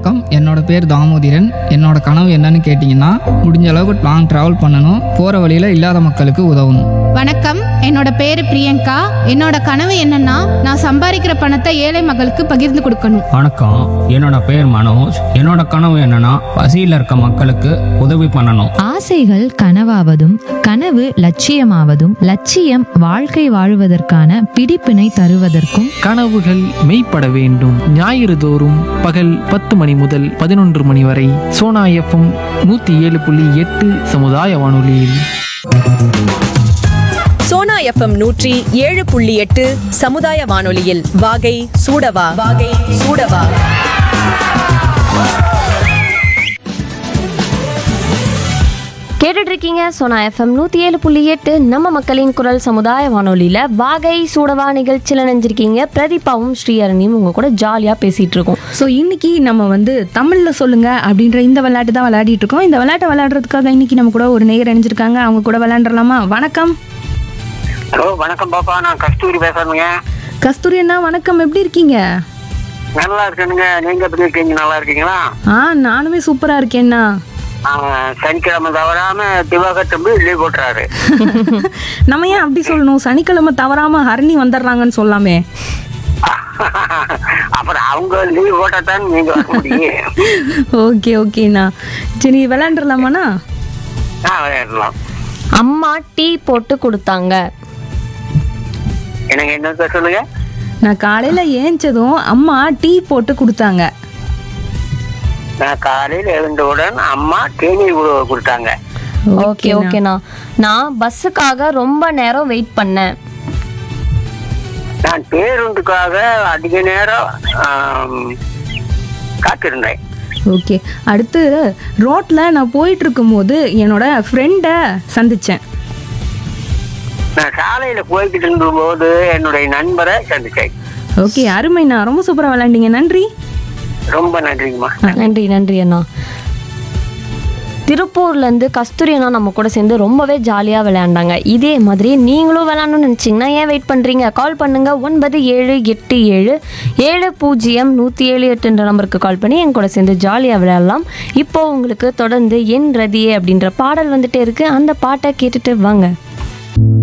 வணக்கம் என்னோட பேர் தாமோதிரன் என்னோட கனவு என்னன்னு கேட்டிங்கன்னா முடிஞ்ச அளவுக்கு லாங் ட்ராவல் பண்ணணும் போகிற வழியில் இல்லாத மக்களுக்கு உதவணும் வணக்கம் என்னோட பேரு பிரியங்கா என்னோட கனவு என்னன்னா நான் சம்பாதிக்கிற பணத்தை ஏழை மக்களுக்கு பகிர்ந்து கொடுக்கணும் வணக்கம் என்னோட பேர் மனோஜ் என்னோட கனவு என்னன்னா பசியில் இருக்க மக்களுக்கு உதவி பண்ணணும் ஆசைகள் கனவாவதும் கனவு லட்சியமாவதும் லட்சியம் வாழ்க்கை வாழுவதற்கான பிடிப்பினை தருவதற்கும் கனவுகள் மெய்ப்பட வேண்டும் ஞாயிறு தோறும் பகல் பத்து மணி முதல் பதினொன்று மணி வரை சோனா எஃப்எம் நூற்றி ஏழு புள்ளி எட்டு சமுதாய வானொலியில் சோனா எஃப்எம் நூற்றி ஏழு புள்ளி எட்டு சமுதாய வானொலியில் வாகை சூடவா வாகை சூடவா கேட்டுட்டு இருக்கீங்க சோனா எஃப்எம் நூற்றி ஏழு புள்ளி எட்டு நம்ம மக்களின் குரல் சமுதாய வானொலியில் வாகை சூடவா நிகழ்ச்சியில் நினைஞ்சிருக்கீங்க பிரதீபாவும் ஸ்ரீஹரணியும் உங்க கூட ஜாலியாக பேசிகிட்டு இருக்கோம் ஸோ இன்னைக்கு நம்ம வந்து தமிழில் சொல்லுங்க அப்படின்ற இந்த விளையாட்டு தான் விளையாடிட்டு இருக்கோம் இந்த விளையாட்டை விளையாடுறதுக்காக இன்னைக்கு நம்ம கூட ஒரு நேயர் இணைஞ்சிருக்காங்க அவங்க கூட விளையாண்டுலாமா வணக்கம் ஹலோ வணக்கம் பாப்பா நான் கஸ்தூரி பேசுறேங்க கஸ்தூரி அண்ணா வணக்கம் எப்படி இருக்கீங்க நல்லா இருக்கேனுங்க நீங்க எப்படி இருக்கீங்க நல்லா இருக்கீங்களா ஆ நானுமே சூப்பராக இருக்கேண்ணா ஆ, சனிக்கிழமை தவறாம திவாகர் தம்பி லீவ் போட்டுறாரு நம்ம ஏன் அப்படி சொல்லணும் சனிக்கிழமை தவறாம ஹரணி வந்துடுறாங்கன்னு சொல்லாமே அப்புறம் அவங்க லீவ் போட்டாதான் நீங்க வர முடியும் ஓகே ஓகேண்ணா சரி விளையாண்டுலாமாண்ணா ஆ விளையாடலாம் அம்மா டீ போட்டு கொடுத்தாங்க எனக்கு என்ன சொல்லுங்க நான் காலையில் ஏஞ்சதும் அம்மா டீ போட்டு கொடுத்தாங்க நான் காலையில் எழுந்தவுடன் அம்மா தேநீர் கு- கொடுத்தாங்க ஓகே ஓகேண்ணா நான் பஸ்ஸுக்காக ரொம்ப நேரம் வெயிட் பண்ணேன் நான் பேருந்துக்காக அதிக நேரம் ஆம், காத்திருந்தேன் ஓகே அடுத்து ரோட்டில் நான் போயிட்டு இருக்கும்போது என்னோட ஃப்ரெண்டை சந்தித்தேன் நான் சாலையில போய்கிட்டு இருந்தபோது என்னுடைய நண்பரை சந்திச்சேன் ஓகே அருமைண்ணா ரொம்ப சூப்பராக விளையாண்டீங்க நன்றி ரொம்ப நன்றிங்கம்மா நன்றி நன்றி அண்ணா திருப்பூர்லேருந்து கஸ்தூரி அண்ணா நம்ம கூட சேர்ந்து ரொம்பவே ஜாலியாக விளையாண்டாங்க இதே மாதிரி நீங்களும் விளையாடணும்னு நினச்சிங்கன்னா ஏன் வெயிட் பண்ணுறீங்க கால் பண்ணுங்க ஒன்பது ஏழு எட்டு ஏழு ஏழு பூஜ்ஜியம் நூற்றி ஏழு எட்டுன்ற நம்பருக்கு கால் பண்ணி என் கூட சேர்ந்து ஜாலியாக விளையாடலாம் இப்போ உங்களுக்கு தொடர்ந்து என் ரதியே அப்படின்ற பாடல் வந்துட்டே இருக்கு அந்த பாட்டை கேட்டுட்டு வாங்க